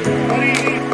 మరి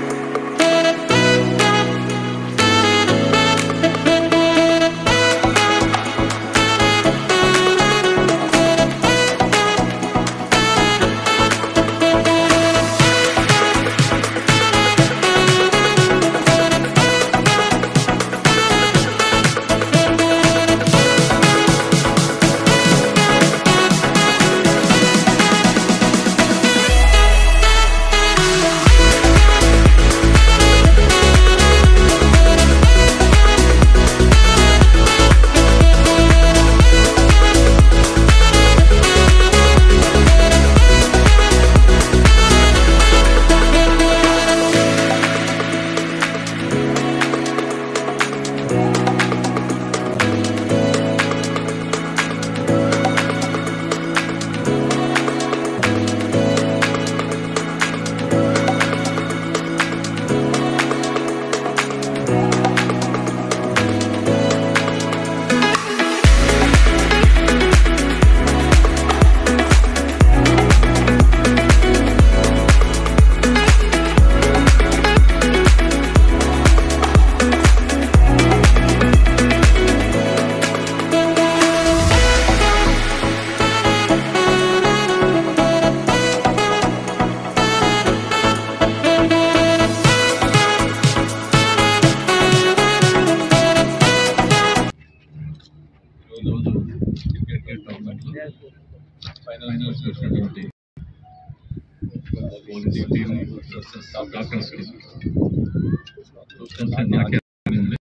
ఈరోజు క్రికెట్ టోర్నమెంట్లో ఫైనల్ వచ్చినటువంటి క్వాలిటీ టీమ్ వర్సెస్ డాక్టర్స్ చూస్తుంటే నాకే ఉంది.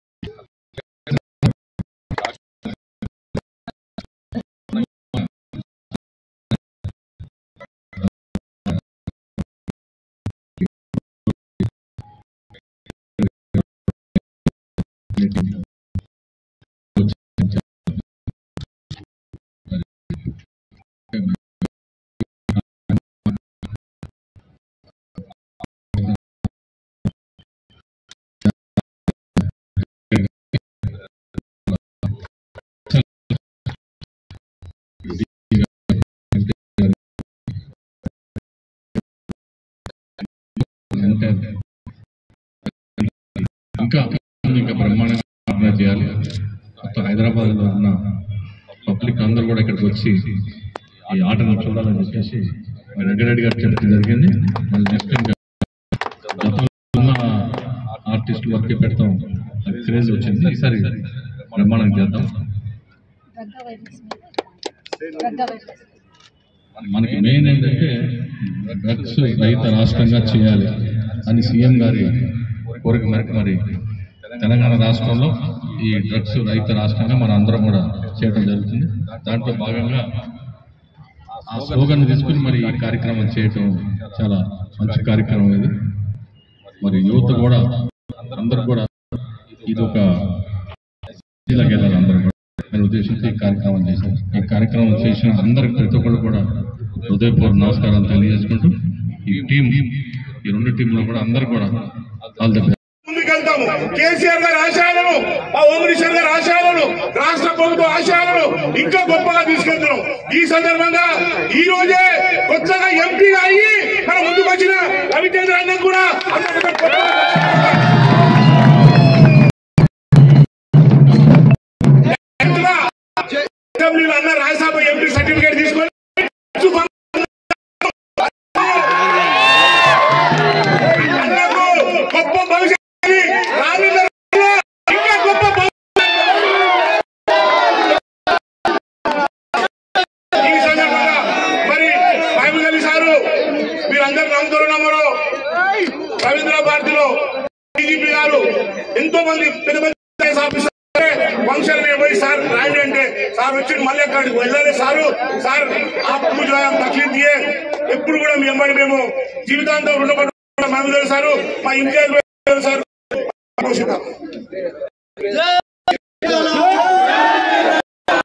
అంటే ఇంకా ఇంకా బ్రహ్మాండంగా ఆర్గనైజ్ చేయాలి మొత్తం హైదరాబాద్ లో ఉన్న పబ్లిక్ అందరూ కూడా ఇక్కడికి వచ్చి ఈ ఆటను చూడాలని చెప్పేసి మరి రెడ్డి గారు చెప్పడం జరిగింది మళ్ళీ నెక్స్ట్ ఇంకా గతంలో ఉన్న ఆర్టిస్ట్ వర్క్ పెడతాం అది క్రేజ్ వచ్చింది ఈసారి బ్రహ్మాండంగా చేద్దాం రగ్గ వైరస్ మీద రగ్గ వైరస్ మనకి మెయిన్ ఏంటంటే డ్రగ్స్ రహిత రాష్ట్రంగా చేయాలి అని సీఎం గారి కోరిక మేరకు మరి తెలంగాణ రాష్ట్రంలో ఈ డ్రగ్స్ రహిత రాష్ట్రంగా మన అందరం కూడా చేయడం జరుగుతుంది దాంట్లో భాగంగా ఆ స్లోగన్ తీసుకుని మరి ఈ కార్యక్రమం చేయటం చాలా మంచి కార్యక్రమం ఇది మరి యువత కూడా అందరూ కూడా ఇది ఒక ఇలాగ వెళ్ళాలి అందరూ కూడా అనే ఉద్దేశంతో ఈ కార్యక్రమం చేశారు ఈ కార్యక్రమం చేసిన అందరికి ప్రతి ఒక్కరు కూడా హృదయపూర్వక నమస్కారాలు తెలియజేసుకుంటూ ఈ టీం ఈ రెండు టీంలో కూడా అందరు కూడా ఆల్ ది బెస్ట్ ముందుకెళ్తాము కేసీఆర్ గారి ఆశయాలను మా ఓమరీశ్వర్ గారి ఆశయాలను రాష్ట్ర ప్రభుత్వ ఆశయాలను ఇంకా గొప్పగా తీసుకెళ్తున్నాం ఈ సందర్భంగా ఈ రోజే కొత్తగా ఎంపీగా అయ్యి మన ముందుకు వచ్చిన రవిచంద్ర అన్న కూడా అసెంబ్లీలో అన్న రాజ్యసభ ఎంపీ సర్టిఫికేట్ తీసుకొని అన్నకు గొప్ప భవిష్యత్తు రానున్న రోజుల్లో ఇంకా గొప్ప భవిష్యత్తు ఈ సందర్భంగా మరి మహబూబ్ అలీ సారు మీరందరూ నమ్ముతారో నమ్మరో రవీంద్ర భారతిలో డీజీపీ గారు ఎంతో మంది పెద్ద పెద్ద ఐఏఎస్ ఆఫీసర్ ఫంక్షన్ మీద పోయి సార్ రాయండి అంటే సార్ వచ్చి మళ్ళీ అక్కడికి వెళ్ళాలి సారు సార్ ఆ పూజ తక్లీఫ్ దియే ఎప్పుడు కూడా మీ అమ్మాయి మేము జీవితాంతం రుణపడి మహబూబ్ అలీ సారు మా ఇంజనీర్ సార్